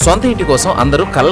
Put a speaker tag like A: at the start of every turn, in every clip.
A: సొంత ఇంటి కోసం అందరూ కల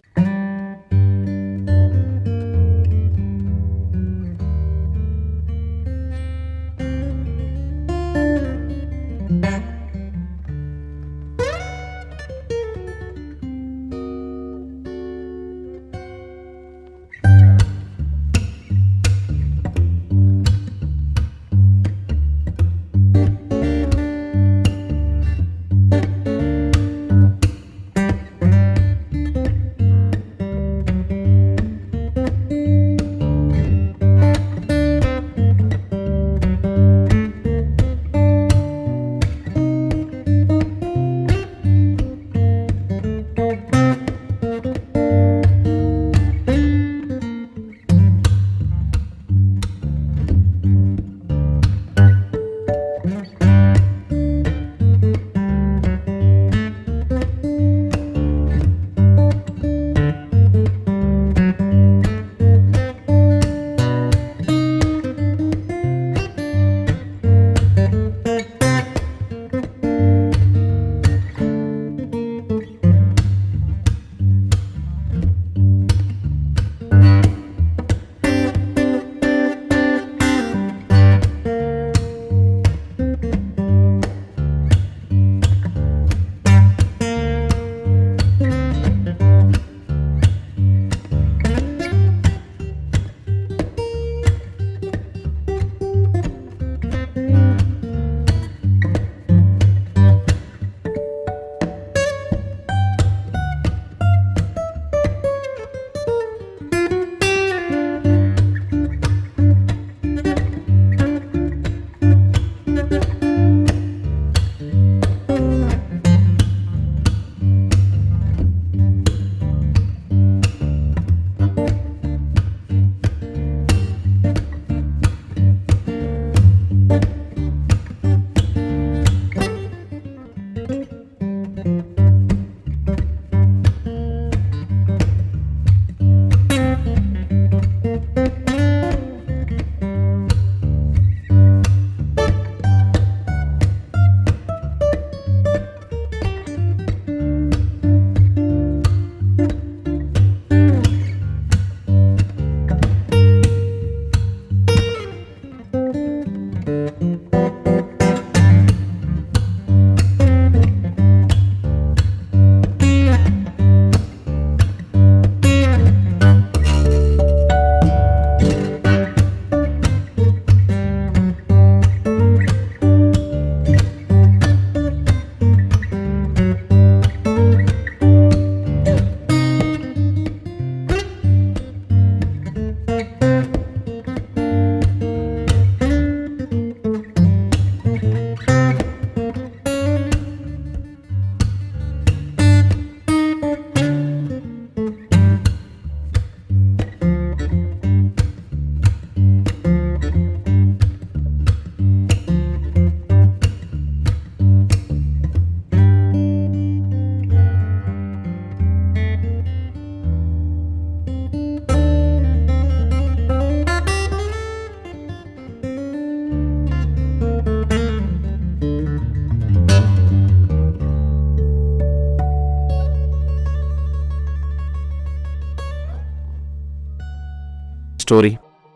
A: స్టోరీ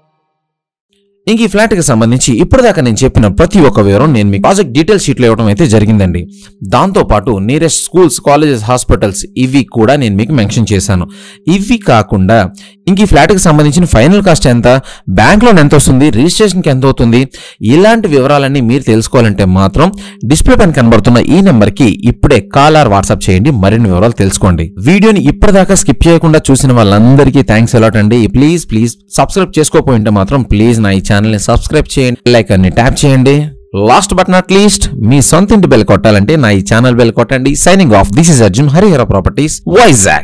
A: ఇంక ఈ ఫ్లాట్ కి సంబంధించి ఇప్పటిదాకా నేను చెప్పిన ప్రతి ఒక్క వివరం నేను మీకు ప్రాజెక్ట్ డీటెయిల్ షీట్లో ఇవ్వడం అయితే జరిగిందండి దాంతో పాటు నియరెస్ట్ స్కూల్స్ కాలేజెస్ హాస్పిటల్స్ ఇవి కూడా నేను మీకు మెన్షన్ చేశాను ఇవి కాకుండా ఇంక ఈ ఫ్లాట్ కి సంబంధించిన ఫైనల్ కాస్ట్ ఎంత బ్యాంక్ లోన్ ఎంత వస్తుంది రిజిస్ట్రేషన్ కి ఎంత అవుతుంది ఇలాంటి వివరాలన్నీ మీరు తెలుసుకోవాలంటే మాత్రం డిస్ప్లే పైన కనబడుతున్న ఈ నెంబర్ కి ఇప్పుడే కాల్ ఆర్ వాట్సాప్ చేయండి మరిన్ని వివరాలు తెలుసుకోండి వీడియోని ఇప్పటిదాకా స్కిప్ చేయకుండా చూసిన వాళ్ళందరికీ థ్యాంక్స్ అలాట్ అండి ప్లీజ్ ప్లీజ్ సబ్స్క్రైబ్ చేసుకోకపోయింటే మాత్రం ప్లీజ్ నా ఈ ఛానల్ ని సబ్స్క్రైబ్ చేయండి లైక్ అన్ని ట్యాప్ చేయండి లాస్ట్ బట్ నాట్ లీస్ట్ మీ సొంత ఇంటి బెల్ కొట్టాలంటే నా ఈ ఛానల్ బెల్ కొట్టండి signing off this is Arjun Harihara properties Vizag